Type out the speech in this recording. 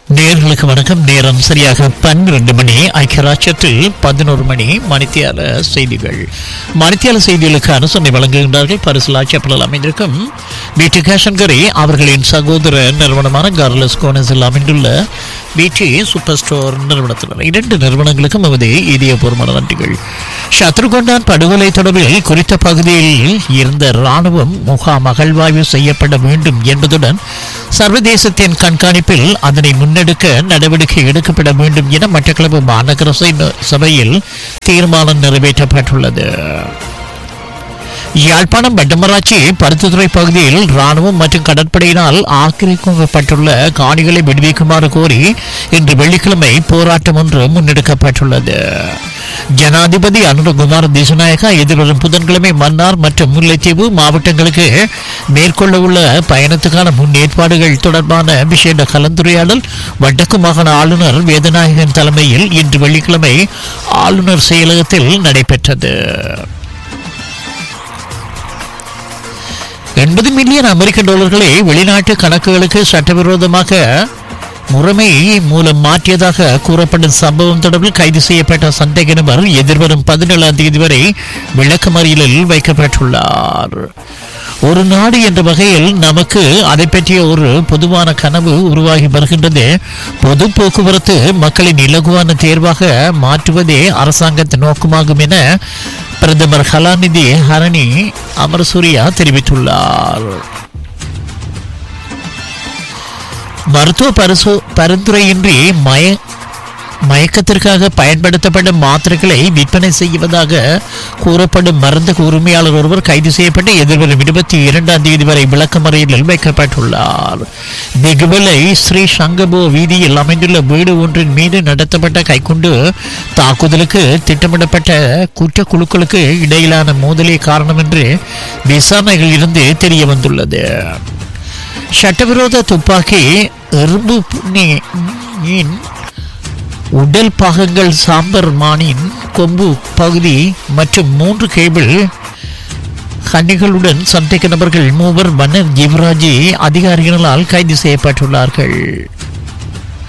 நேர்களுக்கு வணக்கம் நேரம் சரியாக பன்னிரண்டு மணி ஐக்கியராட்சத்தில் பதினோரு மணி மணித்தியால செய்திகள் மணித்தியால செய்திகளுக்கு அனுசரணை வழங்குகின்றார்கள் பரிசலாட்சி அப்பலில் அமைந்திருக்கும் பிடி கேஷன்கரி அவர்களின் சகோதர நிறுவனமான கார்லஸ் கோனஸில் அமைந்துள்ள பிடி சூப்பர் ஸ்டோர் நிறுவனத்தினர் இரண்டு நிறுவனங்களுக்கும் நமது இதயபூர்வமான நன்றிகள் சத்ருகொண்டான் படுகொலை தொடர்பில் குறித்த பகுதியில் இருந்த ராணுவம் முகாம் அகழ்வாய்வு செய்யப்பட வேண்டும் என்பதுடன் சர்வதேசத்தின் கண்காணிப்பில் அதனை முன்னெடுக்க நடவடிக்கை எடுக்கப்பட வேண்டும் என மட்டக்களப்பு மாநகர சபை- சபையில் தீர்மானம் நிறைவேற்றப்பட்டுள்ளது யாழ்ப்பாணம் வட்டமராட்சி பருத்தித்துறை பகுதியில் ராணுவம் மற்றும் கடற்படையினால் ஆக்கிரமிக்கப்பட்டுள்ள காணிகளை விடுவிக்குமாறு கோரி இன்று வெள்ளிக்கிழமை போராட்டம் ஒன்று முன்னெடுக்கப்பட்டுள்ளது ஜனாதிபதி அனுரகுமார் திசுநாயகா எதிர்வரும் புதன்கிழமை மன்னார் மற்றும் முல்லைத்தீவு மாவட்டங்களுக்கு மேற்கொள்ள உள்ள பயணத்துக்கான முன்னேற்பாடுகள் தொடர்பான விசேட கலந்துரையாடல் வடக்கு மாகாண ஆளுநர் வேதநாயகன் தலைமையில் இன்று வெள்ளிக்கிழமை ஆளுநர் செயலகத்தில் நடைபெற்றது எண்பது மில்லியன் அமெரிக்க டாலர்களை வெளிநாட்டு கணக்குகளுக்கு சட்டவிரோதமாக முறைமை மூலம் மாற்றியதாக கூறப்படும் சம்பவம் தொடர்பில் கைது செய்யப்பட்ட சந்தேக நபர் எதிர்வரும் பதினேழாம் தேதி வரை விளக்கமறியலில் வைக்கப்பட்டுள்ளார் ஒரு நாடு என்ற வகையில் நமக்கு அதை பற்றிய ஒரு பொதுவான கனவு உருவாகி வருகின்றது பொது போக்குவரத்து மக்களின் இலகுவான தேர்வாக மாற்றுவதே அரசாங்கத்தின் நோக்கமாகும் என பிரதமர் கலாநிதி ஹரணி அமரசூரியா தெரிவித்துள்ளார் மருத்துவ பரிசோ பரிந்துரையின்றி மய மயக்கத்திற்காக பயன்படுத்தப்படும் மாத்திரைகளை விற்பனை செய்வதாக கூறப்படும் மருந்து உரிமையாளர் ஒருவர் கைது செய்யப்பட்டு எதிர்வரும் இருபத்தி இரண்டாம் தேதி வரை விளக்கமறையில் வைக்கப்பட்டுள்ளார் வெகுவலை ஸ்ரீ சங்கபோ வீதியில் அமைந்துள்ள வீடு ஒன்றின் மீது நடத்தப்பட்ட கைக்குண்டு தாக்குதலுக்கு திட்டமிடப்பட்ட குற்ற குழுக்களுக்கு இடையிலான மோதலே காரணம் என்று விசாரணைகளில் இருந்து தெரிய வந்துள்ளது சட்டவிரோத துப்பாக்கி எறும்பு புண்ணியின் உடல் பாகங்கள் சாம்பர் மானின் கொம்பு பகுதி மற்றும் மூன்று கேபிள் கன்னிகளுடன் சந்தேக நபர்கள் மூவர் மன்னர் ஜிவராஜி அதிகாரிகளால் கைது செய்யப்பட்டுள்ளார்கள்